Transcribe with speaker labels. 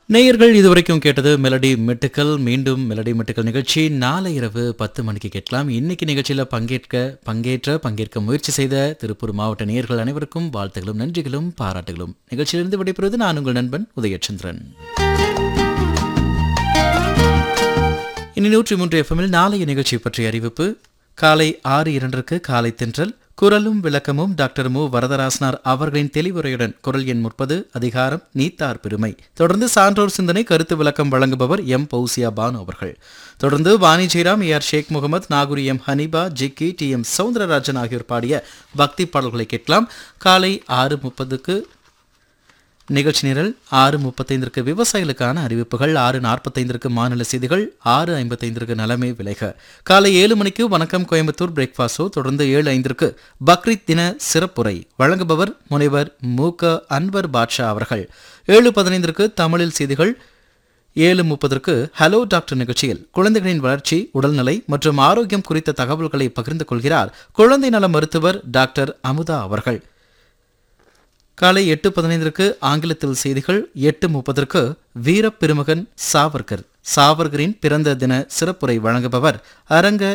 Speaker 1: நேயர்கள் இதுவரைக்கும் கேட்டது மெலடி மெட்டுக்கள் மீண்டும் மெலடி மெட்டுக்கள் நிகழ்ச்சி நாளை இரவு பத்து மணிக்கு கேட்கலாம் இன்னைக்கு நிகழ்ச்சியில் பங்கேற்க பங்கேற்ற பங்கேற்க முயற்சி செய்த திருப்பூர் மாவட்ட நேயர்கள் அனைவருக்கும் வாழ்த்துகளும் நன்றிகளும் பாராட்டுகளும் நிகழ்ச்சியிலிருந்து விடைபெறுவது நான் உங்கள் நண்பன் உதயச்சந்திரன் இனி நூற்றி மூன்று எஃப்எம்மில் நாளைய நிகழ்ச்சி பற்றிய அறிவிப்பு காலை ஆறு இரண்டிற்கு காலை தென்றல் குரலும் விளக்கமும் டாக்டர் மு வரதராசனார் அவர்களின் தெளிவுரையுடன் குரல் எண் முப்பது அதிகாரம் நீத்தார் பெருமை தொடர்ந்து சான்றோர் சிந்தனை கருத்து விளக்கம் வழங்குபவர் எம் பௌசியா பானு அவர்கள் தொடர்ந்து Vani Jayaram A R Sheikh Mohammed Nagoori M Hanifa Jikki T M Soundararajan ஆகியோர் பாடிய பக்தி பாடல்களை கேட்கலாம் காலை ஆறு முப்பதுக்கு நிகழ்ச்சி நிரல் ஆறு முப்பத்தைந்திற்கு விவசாயிகளுக்கான அறிவிப்புகள் ஆறு நாற்பத்தைந்திற்கு மாநில செய்திகள் ஆறு ஐம்பத்தைந்திற்கு நலமே விளைக காலை ஏழு மணிக்கு வணக்கம் கோயம்புத்தூர் பிரேக்ஃபாஸ்டோ தொடர்ந்து ஏழு ஐந்திற்கு பக்ரீத் தின சிறப்புரை வழங்குபவர் முனைவர் மு க அன்வர் பாட்ஷா அவர்கள் ஏழு பதினைந்திற்கு தமிழில் செய்திகள் ஏழு முப்பதற்கு ஹலோ டாக்டர் நிகழ்ச்சியில் குழந்தைகளின் வளர்ச்சி உடல்நிலை மற்றும் ஆரோக்கியம் குறித்த தகவல்களை பகிர்ந்து கொள்கிறார் குழந்தை நல மருத்துவர் டாக்டர் அமுதா அவர்கள் காலை எட்டு பதினைந்திற்கு ஆங்கிலத்தில் செய்திகள் எட்டு முப்பதற்கு வீரப்பெருமகன் சாவர்கர் சாவர்கரின் பிறந்த தின சிறப்புரை வழங்குபவர் அரங்க